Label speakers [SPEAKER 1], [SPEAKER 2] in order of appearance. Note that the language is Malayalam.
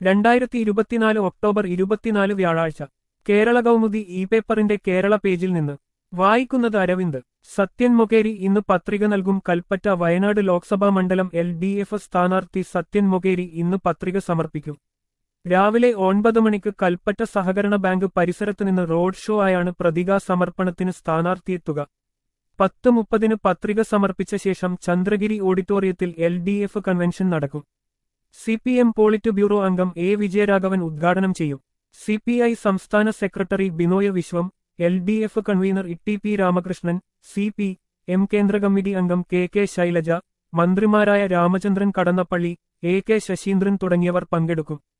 [SPEAKER 1] രണ്ടായിരത്തി ഇരുപത്തിനാല് ഒക്ടോബർ ഇരുപത്തിനാല് വ്യാഴാഴ്ച കേരള കൗമുദി ഇ പേപ്പറിന്റെ കേരള പേജിൽ നിന്ന് വായിക്കുന്നത് അരവിന്ദ് സത്യൻ മൊകേരി ഇന്ന് പത്രിക നൽകും കൽപ്പറ്റ വയനാട് ലോക്സഭാ മണ്ഡലം എൽ ഡി എഫ് സ്ഥാനാർത്ഥി സത്യൻ മൊകേരി ഇന്ന് പത്രിക സമർപ്പിക്കും രാവിലെ ഒൻപത് മണിക്ക് കൽപ്പറ്റ സഹകരണ ബാങ്ക് പരിസരത്ത് നിന്ന് റോഡ് ഷോ ആയാണ് പ്രതികാ സമർപ്പണത്തിന് സ്ഥാനാർത്ഥിയെത്തുക പത്ത് മുപ്പതിന് പത്രിക സമർപ്പിച്ച ശേഷം ചന്ദ്രഗിരി ഓഡിറ്റോറിയത്തിൽ എൽ ഡി എഫ് കൺവെൻഷൻ നടക്കും C P M politburo അംഗം എ വിജയരാഘവൻ ഉദ്ഘാടനം ചെയ്യും സി പി ഐ സംസ്ഥാന secretary Binoy Viswam L D F convener E P Ramakrishnan C P M കേന്ദ്ര കമ്മിറ്റി അംഗം കെ കെ ശൈലജ മന്ത്രിമാരായ രാമചന്ദ്രൻ കടന്നപ്പള്ളി എ കെ ശശീന്ദ്രൻ തുടങ്ങിയവർ പങ്കെടുക്കും